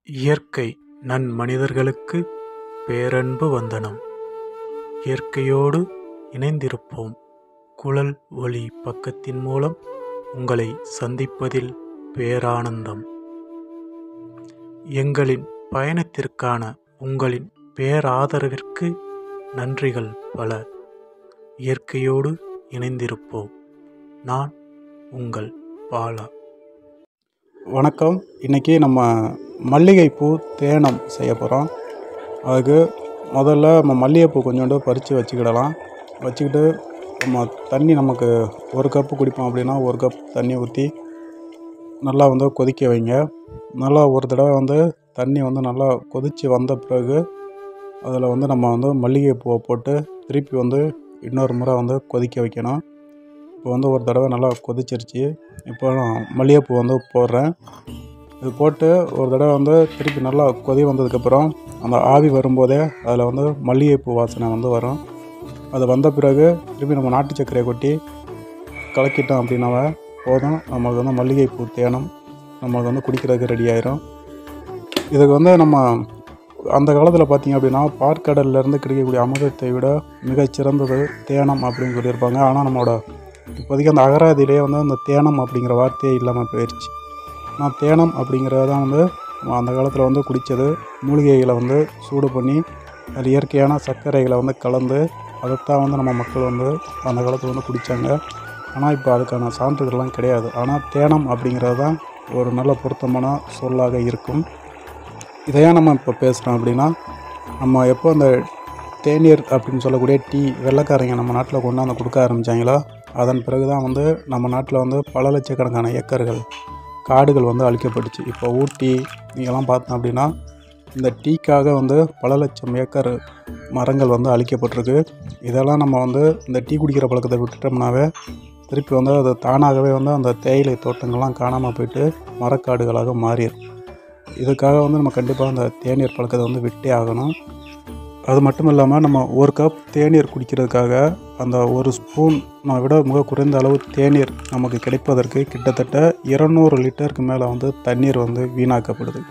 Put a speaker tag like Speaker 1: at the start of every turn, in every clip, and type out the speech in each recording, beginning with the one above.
Speaker 1: இயற்கை நன்மனிதர்களுக்கு பேரன்பு வந்தனம் இயற்கையோடு இணைந்திருப்போம் குழல் ஒளி பக்கத்தின் மூலம் உங்களை சந்திப்பதில் பேரானந்தம் எங்களின் பயணத்திற்கான உங்களின் பேராதரவிற்கு நன்றிகள் பல இயற்கையோடு இணைந்திருப்போம் நான் உங்கள் பாலா
Speaker 2: வணக்கம் இன்றைக்கி நம்ம மல்லிகைப்பூ தேனம் செய்ய போகிறோம் அதுக்கு முதல்ல நம்ம மல்லிகைப்பூ கொஞ்சோண்டு பறித்து வச்சுக்கிடலாம் வச்சுக்கிட்டு நம்ம தண்ணி நமக்கு ஒரு கப்பு குடிப்போம் அப்படின்னா ஒரு கப் தண்ணி ஊற்றி நல்லா வந்து கொதிக்க வைங்க நல்லா ஒரு தடவை வந்து தண்ணி வந்து நல்லா கொதித்து வந்த பிறகு அதில் வந்து நம்ம வந்து மல்லிகைப்பூவை போட்டு திருப்பி வந்து இன்னொரு முறை வந்து கொதிக்க வைக்கணும் இப்போ வந்து ஒரு தடவை நல்லா கொதிச்சிருச்சு இப்போ நான் மல்லிகைப்பூ வந்து போடுறேன் இது போட்டு ஒரு தடவை வந்து திருப்பி நல்லா கொதி வந்ததுக்கப்புறம் அந்த ஆவி வரும்போதே அதில் வந்து மல்லிகைப்பூ வாசனை வந்து வரும் அது வந்த பிறகு திருப்பி நம்ம நாட்டு சர்க்கரையை கொட்டி கலக்கிட்டோம் அப்படின்னாவே போதும் நம்மளுக்கு வந்து மல்லிகைப்பூ தேனம் நம்மளுக்கு வந்து குடிக்கிறதுக்கு ரெடி ஆயிரும் இதுக்கு வந்து நம்ம அந்த காலத்தில் பார்த்தீங்க அப்படின்னா பாற்கடல்லேருந்து கிடைக்கக்கூடிய அமிர்தத்தை விட மிகச்சிறந்தது தேனம் அப்படின்னு சொல்லியிருப்பாங்க ஆனால் நம்மளோட இப்போதைக்கு அந்த அகராதியிலே வந்து அந்த தேனம் அப்படிங்கிற வார்த்தையே இல்லாமல் போயிடுச்சு ஆனால் தேனம் அப்படிங்கிறது தான் வந்து நம்ம அந்த காலத்தில் வந்து குடித்தது மூலிகைகளை வந்து சூடு பண்ணி அது இயற்கையான சர்க்கரைகளை வந்து கலந்து அதைத்தான் வந்து நம்ம மக்கள் வந்து அந்த காலத்தில் வந்து குடித்தாங்க ஆனால் இப்போ அதுக்கான சான்றிதழ்லாம் கிடையாது ஆனால் தேனம் அப்படிங்கிறது தான் ஒரு நல்ல பொருத்தமான சொல்லாக இருக்கும் இதையே நம்ம இப்போ பேசுகிறோம் அப்படின்னா நம்ம எப்போ அந்த தேநீர் அப்படின்னு சொல்லக்கூடிய டீ வெள்ளைக்காரங்க நம்ம நாட்டில் கொண்டாந்து கொடுக்க ஆரம்பித்தாங்களோ அதன் பிறகு தான் வந்து நம்ம நாட்டில் வந்து பல லட்சக்கணக்கான ஏக்கர்கள் காடுகள் வந்து அழிக்கப்பட்டுச்சு இப்போ ஊட்டி நீங்கள்லாம் பார்த்தோம் அப்படின்னா இந்த டீக்காக வந்து பல லட்சம் ஏக்கர் மரங்கள் வந்து அழிக்கப்பட்டிருக்கு இதெல்லாம் நம்ம வந்து இந்த டீ குடிக்கிற பழக்கத்தை விட்டுட்டோம்னாவே திருப்பி வந்து அது தானாகவே வந்து அந்த தேயிலை தோட்டங்கள்லாம் காணாமல் போயிட்டு மரக்காடுகளாக மாறிடும் இதுக்காக வந்து நம்ம கண்டிப்பாக அந்த தேநீர் பழக்கத்தை வந்து விட்டே ஆகணும் அது மட்டும் இல்லாமல் நம்ம ஒரு கப் தேநீர் குடிக்கிறதுக்காக அந்த ஒரு ஸ்பூன் நம்ம விட மிக குறைந்த அளவு தேநீர் நமக்கு கிடைப்பதற்கு கிட்டத்தட்ட இருநூறு லிட்டருக்கு மேலே வந்து தண்ணீர் வந்து வீணாக்கப்படுது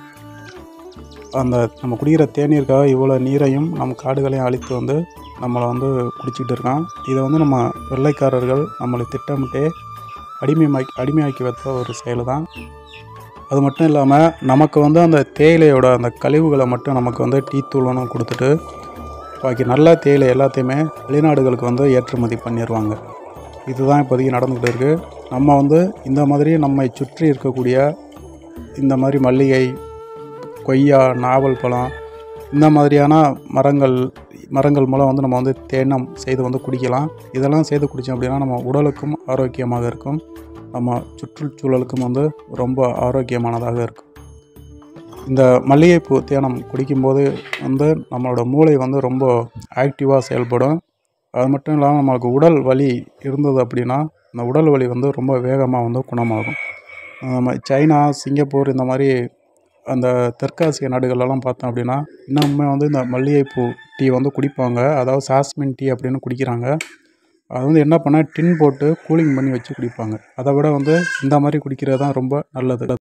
Speaker 2: அந்த நம்ம குடிக்கிற தேநீருக்காக இவ்வளோ நீரையும் நம்ம காடுகளையும் அழித்து வந்து நம்மளை வந்து குடிச்சிக்கிட்டு இருக்கான் இதை வந்து நம்ம வெள்ளைக்காரர்கள் நம்மளை திட்டமிட்டே அடிமையாக்கி அடிமையாக்கி வைத்த ஒரு செயல் தான் அது மட்டும் இல்லாமல் நமக்கு வந்து அந்த தேயிலையோட அந்த கழிவுகளை மட்டும் நமக்கு வந்து டீ தூள்னு கொடுத்துட்டு பாக்கி நல்ல தேயிலை எல்லாத்தையுமே வெளிநாடுகளுக்கு வந்து ஏற்றுமதி பண்ணிடுவாங்க இதுதான் இப்போதைக்கு நடந்துக்கிட்டு இருக்குது நம்ம வந்து இந்த மாதிரி நம்மை சுற்றி இருக்கக்கூடிய இந்த மாதிரி மல்லிகை கொய்யா நாவல் பழம் இந்த மாதிரியான மரங்கள் மரங்கள் மூலம் வந்து நம்ம வந்து தேனம் செய்து வந்து குடிக்கலாம் இதெல்லாம் செய்து குடித்தோம் அப்படின்னா நம்ம உடலுக்கும் ஆரோக்கியமாக இருக்கும் நம்ம சுற்றுச்சூழலுக்கும் வந்து ரொம்ப ஆரோக்கியமானதாக இருக்கும் இந்த மல்லிகைப்பூ தேனம் குடிக்கும்போது வந்து நம்மளோட மூளை வந்து ரொம்ப ஆக்டிவாக செயல்படும் அது மட்டும் இல்லாமல் நம்மளுக்கு உடல் வலி இருந்தது அப்படின்னா அந்த உடல் வலி வந்து ரொம்ப வேகமாக வந்து குணமாகும் நம்ம சைனா சிங்கப்பூர் இந்த மாதிரி அந்த தெற்காசிய நாடுகளெல்லாம் பார்த்தோம் அப்படின்னா இன்னுமே வந்து இந்த மல்லிகைப்பூ டீ வந்து குடிப்பாங்க அதாவது சாஸ்மின் டீ அப்படின்னு குடிக்கிறாங்க அது வந்து என்ன பண்ணால் டின் போட்டு கூலிங் பண்ணி வச்சு குடிப்பாங்க அதை விட வந்து இந்த மாதிரி குடிக்கிறது தான் ரொம்ப நல்லது